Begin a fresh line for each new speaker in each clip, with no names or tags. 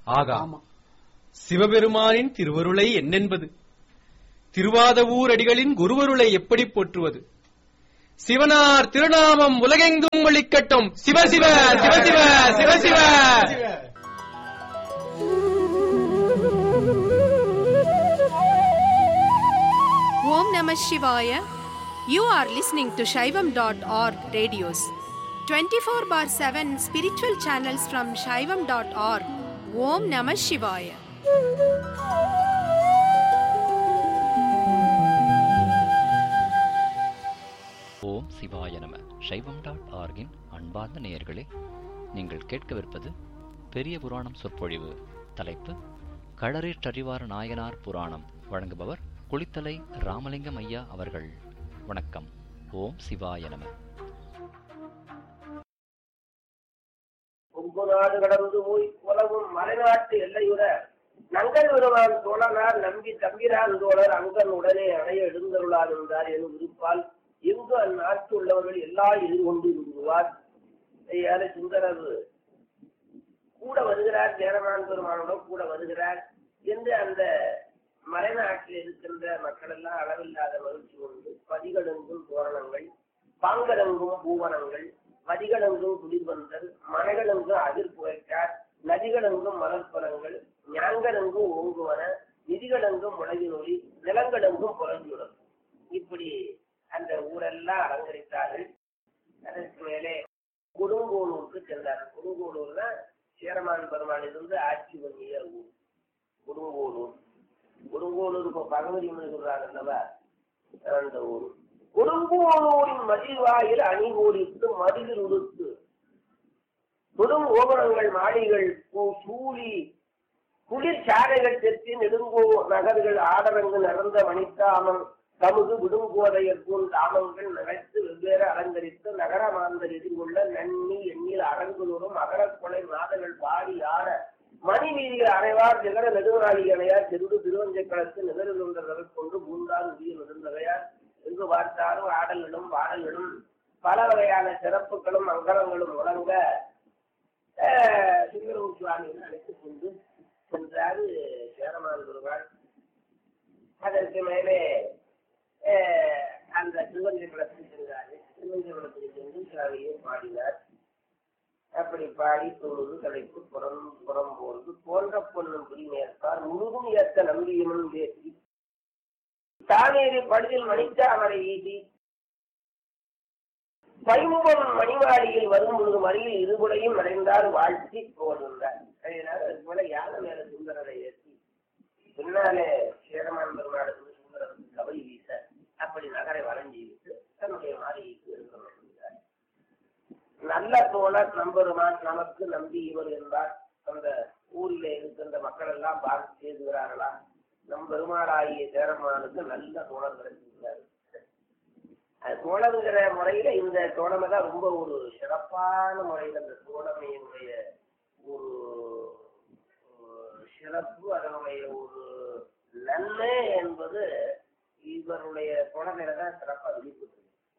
ஆகா
ஆமா
சிவபெருமானின் திருவருளை என்னென்பது திருவாதவூர் அடிகளின் குருவருளை எப்படி போற்றுவது சிவனார் திருநாமம் உலகெங்கும் ஒழிக்கட்டும் சிவசிவ சிவசிவ சிவசிவ
Om Namah Shivaya. You are listening to Shaivam.org radios. 24 bar 7 spiritual channels from Shaivam.org. Om Namah Shivaya.
ஓம் சிவாய நம சைவம் டாட் ஆர்கின் அன்பார்ந்த நேயர்களே நீங்கள் கேட்கவிருப்பது பெரிய புராணம் சொற்பொழிவு தலைப்பு களரேற்றறிவார் நாயனார் புராணம் வழங்குபவர் குளித்தலை ராமலிங்கம் ஐயா அவர்கள் வணக்கம் ஓம் சிவாய நம
கொங்கு நாடு கடந்து போய் குலவும் மலைநாட்டு எல்லையுற நங்கல் வருவான் தோழனார் நம்பி தம்பிரான் தோழர் அங்கன் உடனே அடைய எழுந்தருளார் என்றார் எனும் விருப்பால் எங்கு அந்நாட்டு உள்ளவர்கள் எல்லா எதிர்கொண்டு விடுவார் ஐயாறு சுந்தரர் கூட வருகிறார் சேரமான் பெருமானுடன் கூட வருகிறார் என்று அந்த மலைநாட்டில் இருக்கின்ற மக்கள் எல்லாம் அளவில்லாத மகிழ்ச்சி கொண்டு பதிகளெங்கும் தோரணங்கள் பாங்கலெங்கும் பூவனங்கள் மதிகளெங்கும் குளிர்வந்தல் மனைகளெங்கும் அதிர் புகைக்கார் நதிகளெங்கும் மலர்பலங்கள் ஞாங்கலெங்கும் ஓங்குவன நிதிகளெங்கும் முளைவினொலி நிலங்களெங்கும் புலஞ்சுடன் இப்படி அந்த ஊரெல்லாம் அலங்கரித்தார்கள் அதற்கு மேலே கொடுங்கோளூருக்கு சென்றார் கொடுங்கோளூர்னா சேரமான் பெருமாள் இருந்து ஆட்சி பண்ணிய ஊர் கொடுங்கோளூர் கொடுங்கோளூர் இப்ப பகவதி சொல்றாங்க அல்லவா அந்த ஊர் கொடுங்கோளூரின் மதில் வாயில் அணிகோடித்து மதிலில் உடுத்து தொடும் ஓபனங்கள் மாடிகள் பூ- சூழி குளிர் சாலைகள் தெற்றி நெடுங்கோ நகர்கள் ஆடரங்கு நடந்த மணித்தாமம் தமுது விடுங்கோதையர் போல் தாமங்கள் நகைத்து வெவ்வேறு அலங்கரித்து நகர மாந்தர் எதிர்கொள்ள நன்னி எண்ணில் அரங்குதோறும் அகரக்கொலை நாதங்கள் பாடி ஆட மணி வீதியில் அறைவார் நிகர நெடுநாளி அணையார் சென்று திருவஞ்சை களத்து நிகழ்கின்றவர்கள் கொண்டு பூந்தார் உரிய நெடுந்தகையார் எங்கு பார்த்தாலும் ஆடல்களும் பாடல்களும் பல வகையான சிறப்புகளும் மங்களங்களும் முழங்க ஆஹ், சுந்தரம் சுவாமியை அழைத்துக் கொண்டு சென்றாரு சேரமான் பெருமாள் அதற்கு மேலே ஆஹ், அந்த திருவஞ்சை குளத்துக்கு சென்றாரு திருவஞ்சை குளத்துக்கு சென்று சுவாமியை பாடினார் அப்படி பாடி தொழுது தலைப்பு புறம் புறம் போர்ந்து போன்ற பொண்ணும் குடிமேற்பார் முழுதும் ஏத்த நம்பியமும் பேசி தானேறி படுதில் மணித்தாமரை வீசி பைம்பொன் மணிவாடியில் வரும் பொழுது மறியில் இருபுடையும் அடைந்தார் வாழ்த்தி போகின்றார் அதனால அது போல யானை மேல சுந்தரரை ஏற்றி பின்னாலே சேரமான் பெருமாளுக்கு சுந்தரருக்கு கபடி வீச அப்படி நகரை வளைஞ்சி விட்டு தன்னுடைய மாளிகைக்கு இருக்கிறார் நல்ல தோழர் நம்பெருமான் நமக்கு நம்பி இவர் என்பார் அந்த ஊரில் இருக்கின்ற மக்கள் எல்லாம் பார்த்து செய்துகிறார்களா நம் பெருமாளாகிய சேரமானுக்கு நல்ல தோழர் கிடைச்சிருக்கிறார் அது தோழங்கிற முறையில இந்த தோழமை தான் ரொம்ப ஒரு சிறப்பான முறையில் அந்த தோழமையினுடைய ஒரு ஒரு சிறப்பு அதனுடைய ஒரு நன்மை என்பது இவருடைய தோழமையில தான் சிறப்பாக வெளிப்பட்டு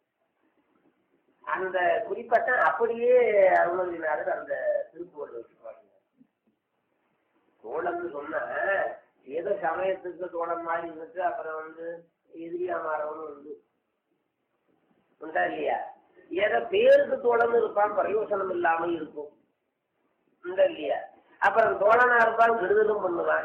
அந்த குறிப்பட்ட அப்படியே அருணகிரிநாதர் அந்த திருப்புவள் வச்சுருவாங்க தோழம்னு சொன்னா ஏதோ சமயத்துக்கு தோழம் மாதிரி இருந்துட்டு அப்புறம் வந்து எதிரியா மாறவனும் உண்டு உண்டா இல்லையா ஏதோ பேருக்கு தோழன் இருப்பான் பிரயோசனம் இல்லாம இருக்கும் உண்டா இல்லையா அப்புறம் தோழனா இருப்பான் கெடுதலும் பண்ணுவான்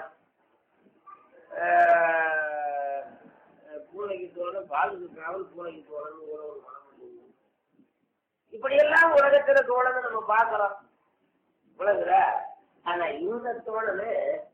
ஆஹ் பூனைக்கு தோழன் பாலுக்கு காவல் பூனைக்கு தோழன் ஒரு ஒரு மனம் உண்டு. இப்படியெல்லாம் உலகத்துல தோழனை நம்ம பார்க்கிறோம் உலகுற ஆனா இந்த தோழனு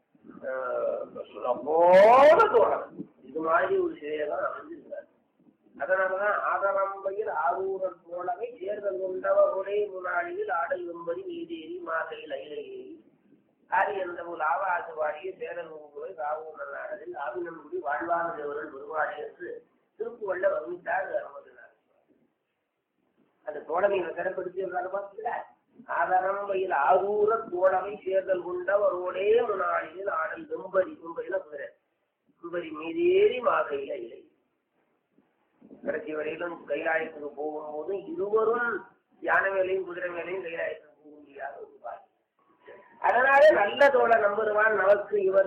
போல தோழன் இது மாதிரி ஒரு சிலையெல்லாம் அமைஞ்சிருக்காரு அதனாலதான் ஆதரம்பையில் ஆரூரன் தோழமை தேர்தல் கொண்டவ ஒரே முன்னாளியில் ஆடல் வெம்பரி நீதேறி மாதையில் அயில ஏறி ஆரி என்ற ஒரு ஆவாசு வாடிய சேரன் போய் காவூர் நாடலில் ஆவினன்குடி வாழ்வான தேவரன் பெருமாடி என்று திருப்புவள்ள வர்ணித்தார் அருமதினார் அந்த தோழமையை சிறப்படுத்தி பார்த்தீங்களா ஆதரம்பையில் ஆரூர தோழமை சேர்தல் கொண்ட ஒரே முன்னாளியில் ஆடல் வெம்பரி வெம்பரில குதிரை வெம்பரி மீதேறி மாதையில இல்லை கடைசி வரையிலும் கைலாயத்துக்கு போகும்போது இருவரும் யானை மேலையும் குதிரை மேலையும் கைலாயத்துக்கு போக முடியாத ஒரு பாய் அதனாலே நல்ல தோழ நம்புருவான் நமக்கு இவர்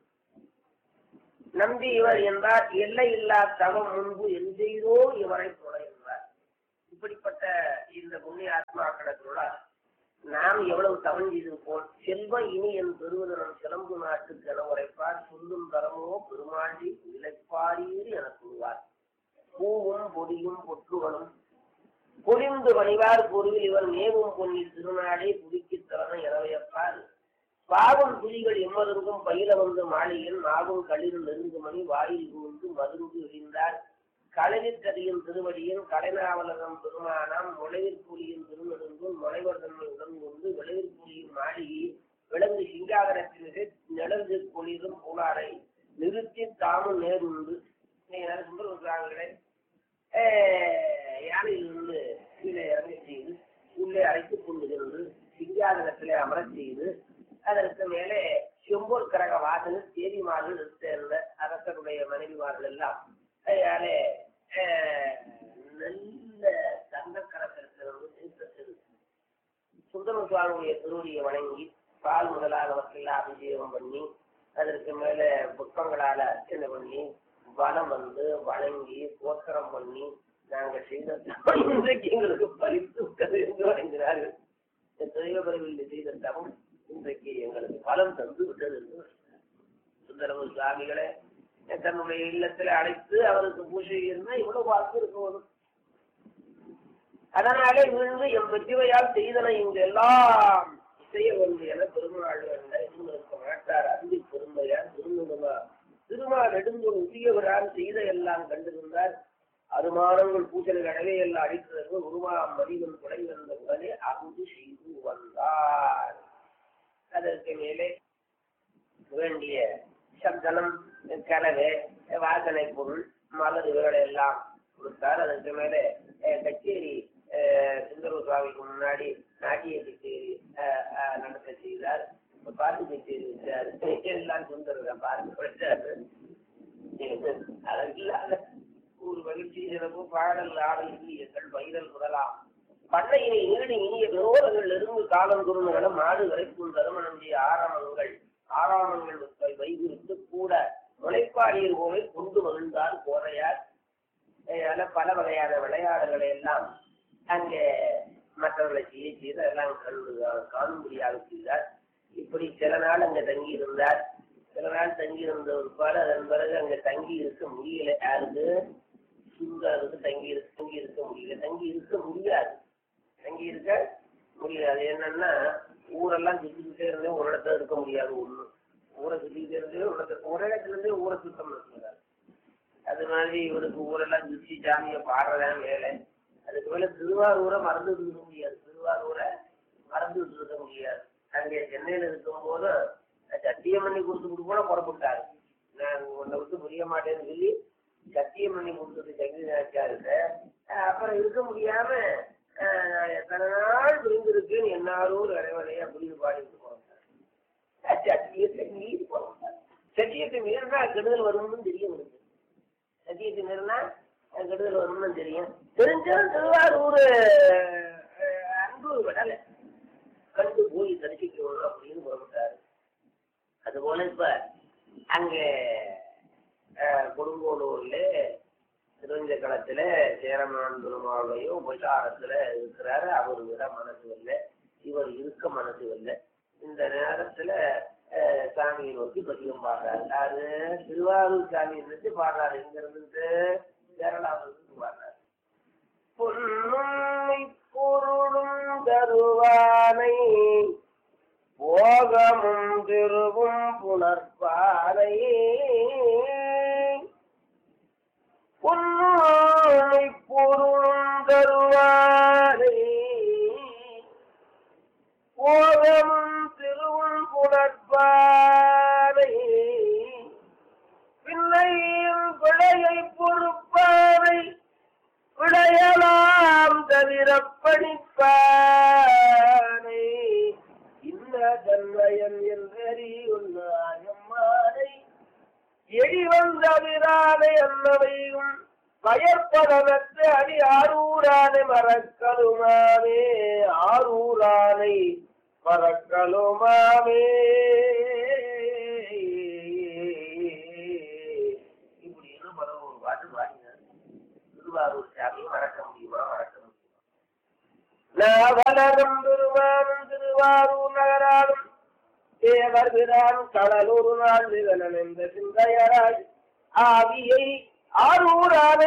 நம்பி இவர் என்றார் எல்லை இல்லா தவம் முன்பு எந்தெய்தோ இவரை போல என்றார் இப்படிப்பட்ட இந்த புண்ணிய ஆத்மாக்களோட நாம் எவ்வளவு தவம் செய்து போல் செல்வம் இனி என் பெருவதனம் சிலம்பு நாட்டுக்கு என உரைப்பார் சொல்லும் தரமோ பெருமாண்டி இழைப்பாரீர் என கூறுவார் பூவும் பொடியும் பொற்றுகளும் பொழிந்து வணிவார் பொருவில் இவர் மேவும் பொன்னி திருநாடே புதுக்கி தரணும் இரவையப்பார் பாவம் புலிகள் எம்மருங்கும் பயில வந்து மாளிகையில் நாவும் களிர் நெருங்குமணி வாயில் புகுந்து மருந்து எழிந்தார் களவிற்கதியின் திருவடியின் கலைநாவலகம் பெருமானாம் முளைவிற்புலியின் திருநெடுங்கும் முளைவர் தன்மை உடன் கொண்டு விளைவிற்புலியின் மாளிகை விலங்கு சிங்காகரத்தினரை நிழந்து குளிரும் பூலாரை நிறுத்தி தாமும் நேருண்டு சொல்றாங்களே யானையிலிருந்து கீழே இறங்கி செய்து உள்ளே அழைத்துக் கொண்டு சென்று சிங்காதனத்திலே அமரச் செய்து அதற்கு மேலே செம்பூர் கரக வாசல் தேவிமார்கள் சேர்ந்த அரசருடைய மனைவிமார்கள் எல்லாம் அதனாலே அஹ், நல்ல தங்கக்கரத்திலிருந்து தீர்த்தத்தில் சுந்தர சுவாமியுடைய திருவடியை வணங்கி பால் முதலானவற்றையெல்லாம் அபிஷேகம் பண்ணி அதற்கு மேல புஷ்பங்களால அர்ச்சனை பண்ணி வனம் வந்து வணங்கி கோத்திரம் பண்ணி நாங்க செய்த தவம் இன்றைக்கு எங்களுக்கு பரிசு விட்டது என்று வணங்கினார்கள் இந்த தெய்வ பரவில் செய்த தவம் இன்றைக்கு எங்களுக்கு பலம் தந்து விட்டது என்று வணங்கினார். சுந்தரமு சுவாமிகளை தன்னுடைய இல்லத்துல அழைத்து அவருக்கு பூஜை இருந்தா இவ்வளவு வாக்கு இருக்கும் அதனாலே விழுந்து என் பெற்றவையால் செய்தன இங்கு எல்லாம் செய்ய வேண்டும் என பெருமாள் இருக்க மாட்டார் அன்பு பெருமையார் திருநுமா திருமா நெடுங்கோல் உரியவரால் செய்த எல்லாம் கண்டிருந்தார் அருமானங்கள் பூஜைகள் அடவே எல்லாம் அடித்ததற்கு உருவா மதிவன் கொடை வந்த உடனே அங்கு செய்து வந்தார் அதற்கு மேலே வேண்டிய சந்தனம் கலவை வாசனை பொருள் மலர் இவர்களை எல்லாம் கொடுத்தார் அதற்கு மேலே அஹ், கச்சேரி அஹ், சுந்தர சுவாமிக்கு முன்னாடி நாட்டிய கச்சேரி அஹ், அஹ், நடத்த செய்தார் பாட்டு கச்சேரி வச்சார் எல்லாம் சுந்தர பாட்டு வச்சாரு அதற்கில்லாத ஒரு மகிழ்ச்சி சிறப்பு பாடல் ஆடல் இந்தியங்கள் வைரல் முதலாம் பண்ணையினை நீடி இனிய விரோதங்கள் இருந்து காலம் குருணுகள மாடு வரைக்கும் தருமணம் செய்ய ஆராமங்கள் ஆராமங்கள் வைகுறித்து கூட முளைப்பாடியர் போல கொண்டு மகிழ்ந்தார் கோரையார் அதனால பல வகையான விளையாடுகளை எல்லாம் அங்கே மற்றவர்களை செய்ய செய்து அதெல்லாம் கண்டு காணும்படியாக செய்தார் இப்படி சில நாள் அங்க தங்கி இருந்தார் சில நாள் தங்கி இருந்த ஒரு பாடு அதன் பிறகு அங்க தங்கி இருக்க முடியல யாருக்கு சுந்தருக்கு தங்கி இருக்க தங்கி இருக்க முடியல தங்கி இருக்க முடியாது தங்கி இருக்க முடியாது என்னன்னா ஊரெல்லாம் சுத்திக்கிட்டே இருந்தே ஒரு இடத்துல இருக்க முடியாது ஒண்ணு ஊரை சுத்திக்கிட்டே இருந்தே ஒரு இடத்துல ஒரே இடத்துல இருந்தே ஊரை சுத்தம் இருக்கிறார் அது மாதிரி இவருக்கு ஊரெல்லாம் சுத்தி சாமியை பாடுறதான் வேலை அதுக்கு மேல திருவாரூரை மறந்துட்டு இருக்க முடியாது திருவாரூரை மறந்துட்டு இருக்க முடியாது அங்கே சென்னையில இருக்கும் போது சத்தியம் பண்ணி கொடுத்துட்டு கூட புறப்பட்டாரு நான் உன்னை விட்டு புரிய மாட்டேன்னு சொல்லி சத்தியம் பண்ணி கொடுத்தது சங்கீதாச்சாருக்கு அப்புறம் இருக்க முடியாம அஹ், நான் எத்தனை நாள் விருந்திருக்கேன் என்னாரும் இறைவனை அப்படின்னு பாடிட்டு போறாங்க சத்தியத்தை மீறி போறாங்க சத்தியத்தை மீறினா கெடுதல் வரும்னு தெரியும் எனக்கு சத்தியத்தை மீறினா கெடுதல் வரும்னு தெரியும் தெரிஞ்சாலும் திருவாரூர் அஹ், அன்பு விடலை கண்டு போய் தரிசிக்கணும் அப்படின்னு புறப்பட்டாரு அதுபோல இப்ப அங்க அஹ், கொடுங்கோலூர்ல திருவஞ்ச களத்துல சேரமான் பெருமாளுடைய உபசாரத்துல இருக்கிறாரு அவர் விட மனசு இல்லை இவர் இருக்க மனசு இல்லை இந்த நேரத்துல அஹ், சாமியை நோக்கி பதிகம் பாடுறாரு அது திருவாரூர் சாமியை நினைச்சு பாடுறாரு இங்க இருந்துட்டு கேரளாவில் இருந்து பாடுறாரு பொன்னுண்மை பொருளும் தருவானை போகமும் திருவும் புணர்பானை பொன்னுண்மை பொருளும் தருவானை போகமும் திருவும் புணர்பானை பிள்ளையின் பிழையை பொறுப்பானை விளையலாம் தவிர படிப்பானை இந்த தன்மயன் என்றறியுள்ளாயம்மானை எழிவந்தவிரானை அன்னவையும் பயற்படனத்து அடி ஆரூரானை மறக்கலுமானே ஆரூரானை மறக்கலுமாமே இப்படின்னு பதினோரு பாட்டு பாடினார் திருவாரூர் சாமியை மறக்க முடியுமா மறக்க முடியுமா நாவலரும் திருவாரும் திருவாரூர் நகராலும் தேவர் பிரான் கடலூர் நாள் விகலன் என்ற சிந்தையராய் ஆவியை ஆரூரான